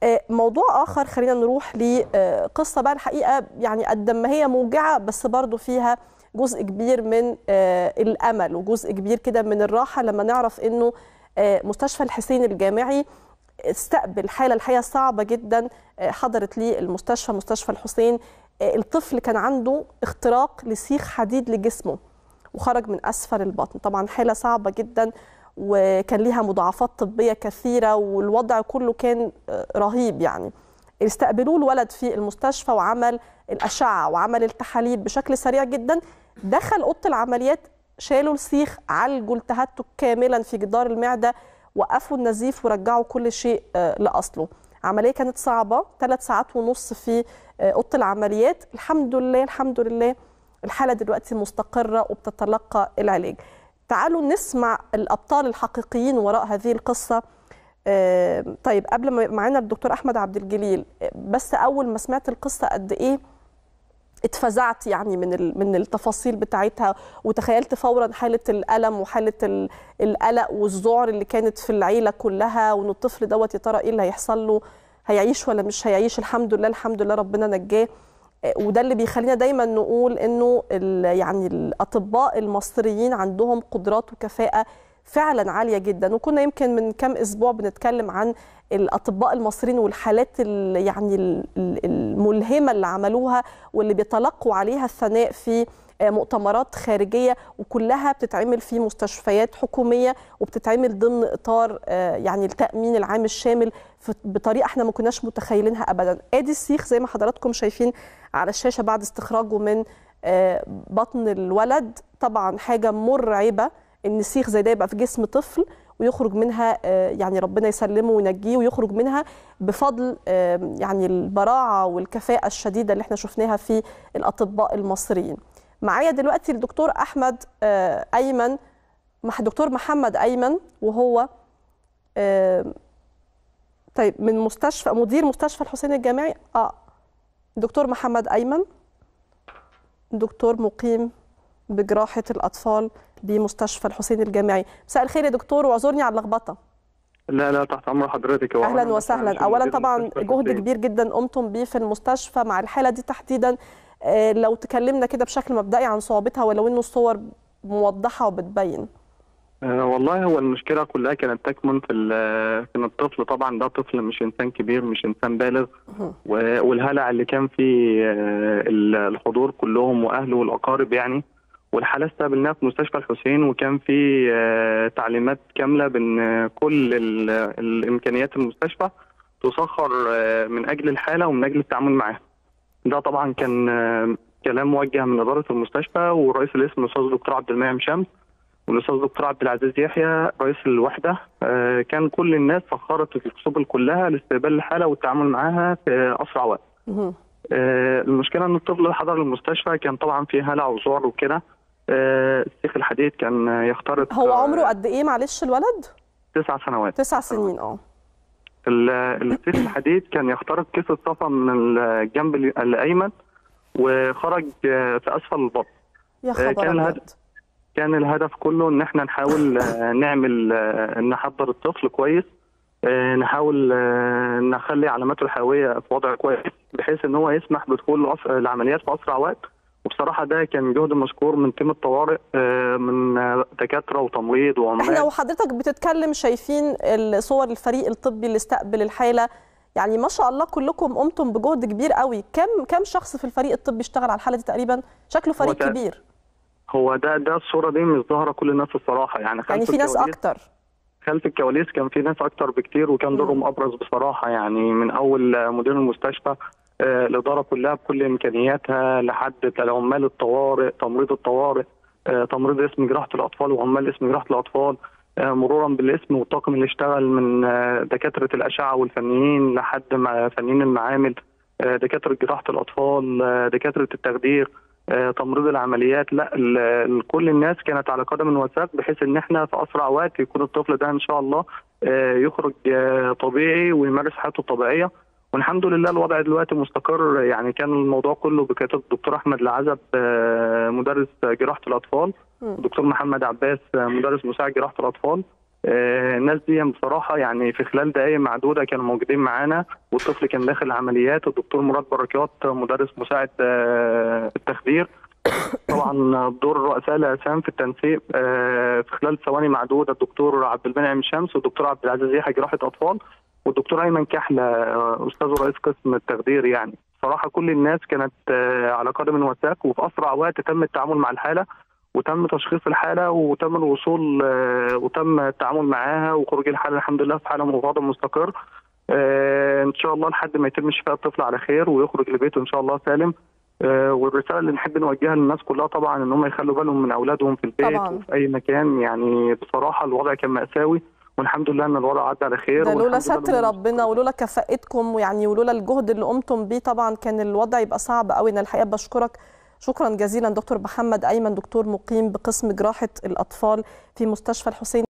موضوع اخر خلينا نروح لقصه بقى الحقيقه يعني قد ما هي موجعه بس برضو فيها جزء كبير من الامل وجزء كبير كده من الراحه لما نعرف انه مستشفى الحسين الجامعي استقبل حاله الحقيقه صعبه جدا حضرت لي المستشفى مستشفى الحسين الطفل كان عنده اختراق لسيخ حديد لجسمه وخرج من اسفل البطن طبعا حاله صعبه جدا وكان ليها مضاعفات طبيه كثيره والوضع كله كان رهيب يعني استقبلوه الولد في المستشفى وعمل الاشعه وعمل التحاليل بشكل سريع جدا دخل اوضه العمليات شالوا السيخ عالجوا التهتك كاملا في جدار المعده وقفوا النزيف ورجعوا كل شيء لاصله عمليه كانت صعبه ثلاث ساعات ونص في اوضه العمليات الحمد لله الحمد لله الحاله دلوقتي مستقره وبتتلقى العلاج تعالوا نسمع الابطال الحقيقيين وراء هذه القصه طيب قبل ما معانا الدكتور احمد عبد الجليل بس اول ما سمعت القصه قد ايه اتفزعت يعني من من التفاصيل بتاعتها وتخيلت فورا حاله الالم وحاله القلق والذعر اللي كانت في العيله كلها وان الطفل دوت يا ترى ايه اللي هيحصل له هيعيش ولا مش هيعيش الحمد لله الحمد لله ربنا نجاه وده اللي بيخلينا دايما نقول انه يعني الاطباء المصريين عندهم قدرات وكفاءه فعلا عاليه جدا وكنا يمكن من كام اسبوع بنتكلم عن الاطباء المصريين والحالات يعني الملهمه اللي عملوها واللي بيتلقوا عليها الثناء في مؤتمرات خارجيه وكلها بتتعمل في مستشفيات حكوميه وبتتعمل ضمن اطار يعني التامين العام الشامل بطريقه احنا ما كناش متخيلينها ابدا ادي السيخ زي ما حضراتكم شايفين على الشاشه بعد استخراجه من بطن الولد طبعا حاجه مرعبه ان سيخ زي ده يبقى في جسم طفل ويخرج منها يعني ربنا يسلمه وينجيه ويخرج منها بفضل يعني البراعه والكفاءه الشديده اللي احنا شفناها في الاطباء المصريين. معايا دلوقتي الدكتور احمد ايمن دكتور محمد ايمن وهو طيب من مستشفى مدير مستشفى الحسين الجامعي اه دكتور محمد ايمن دكتور مقيم بجراحه الاطفال بمستشفى الحسين الجامعي مساء الخير يا دكتور واعذرني على اللخبطه لا لا تحت امر حضرتك اهلا وسهلا اولا طبعا جهد كبير جدا قمتم بيه في المستشفى مع الحاله دي تحديدا لو تكلمنا كده بشكل مبدئي عن صعوبتها ولو انه الصور موضحه وبتبين أه والله هو المشكله كلها كانت تكمن في في الطفل طبعا ده طفل مش انسان كبير مش انسان بالغ والهلع اللي كان في الحضور كلهم واهله والاقارب يعني والحاله استقبلناها في مستشفى الحسين وكان في تعليمات كامله بان كل الامكانيات المستشفى تسخر من اجل الحاله ومن اجل التعامل معاها. ده طبعا كان كلام موجه من اداره المستشفى ورئيس القسم الاستاذ دكتور عبد المنعم شمس والاستاذ دكتور عبد العزيز يحيى رئيس الوحده كان كل الناس سخرت السبل كلها لاستقبال الحاله والتعامل معاها في اسرع وقت. المشكله ان الطفل اللي حضر المستشفى كان طبعا فيه هلع وذعر وكده السيخ الحديد كان يخترق هو عمره قد ايه معلش الولد؟ تسع سنوات تسع سنين اه السيخ الحديد كان يخترق كيس الصفا من الجنب الايمن وخرج في اسفل البطن يا خبر كان الهدف كان الهدف كله ان احنا نحاول نعمل نحضر الطفل كويس نحاول نخلي علاماته الحيويه في وضع كويس بحيث ان هو يسمح بدخول العمليات في اسرع وقت وبصراحه ده كان جهد مشكور من تيم الطوارئ من دكاتره وتمريض وعمال احنا وحضرتك بتتكلم شايفين صور الفريق الطبي اللي استقبل الحاله يعني ما شاء الله كلكم قمتم بجهد كبير قوي كم كم شخص في الفريق الطبي اشتغل على الحاله دي تقريبا شكله فريق هو كبير هو ده ده الصوره دي مش ظاهره كل الناس الصراحه يعني يعني في ناس اكتر خلف الكواليس كان في ناس اكتر بكتير وكان دورهم ابرز بصراحه يعني من اول مدير المستشفى آه الاداره كلها بكل امكانياتها لحد عمال الطوارئ تمريض الطوارئ آه تمريض اسم جراحه الاطفال وعمال اسم جراحه الاطفال آه مرورا بالاسم والطاقم اللي اشتغل من دكاتره الاشعه والفنيين لحد مع فنيين المعامل دكاتره جراحه الاطفال دكاتره التخدير تمريض العمليات لا كل الناس كانت على قدم وساق بحيث ان احنا في اسرع وقت يكون الطفل ده ان شاء الله يخرج طبيعي ويمارس حياته الطبيعيه والحمد لله الوضع دلوقتي مستقر يعني كان الموضوع كله بكتاب الدكتور احمد العزب مدرس جراحه الاطفال الدكتور محمد عباس مدرس مساعد جراحه الاطفال آه، الناس دي بصراحه يعني في خلال دقائق معدوده كانوا موجودين معانا والطفل كان داخل العمليات الدكتور مراد بركات مدرس مساعد آه، التخدير طبعا دور رؤساء الاقسام في التنسيق آه، في خلال ثواني معدوده الدكتور عبد المنعم شمس والدكتور عبد العزيز يحيى جراحه اطفال والدكتور ايمن كحله آه، استاذ ورئيس قسم التخدير يعني صراحه كل الناس كانت آه، على قدم وساق وفي اسرع وقت تم التعامل مع الحاله وتم تشخيص الحاله وتم الوصول آه، وتم التعامل معاها وخروج الحاله الحمد لله في حاله منفضه مستقر آه، ان شاء الله لحد ما يتم شفاء الطفل على خير ويخرج لبيته ان شاء الله سالم آه، والرساله اللي نحب نوجهها للناس كلها طبعا ان هم يخلوا بالهم من اولادهم في البيت طبعاً. وفي اي مكان يعني بصراحه الوضع كان ماساوي والحمد لله ان الوضع عدى على خير ده لولا والحمد لله ستر إن- ربنا ولولا كفاءتكم ويعني ولولا الجهد اللي قمتم بيه طبعا كان الوضع يبقى صعب قوي انا الحقيقه بشكرك شكرا جزيلا دكتور محمد ايمن دكتور مقيم بقسم جراحه الاطفال في مستشفى الحسين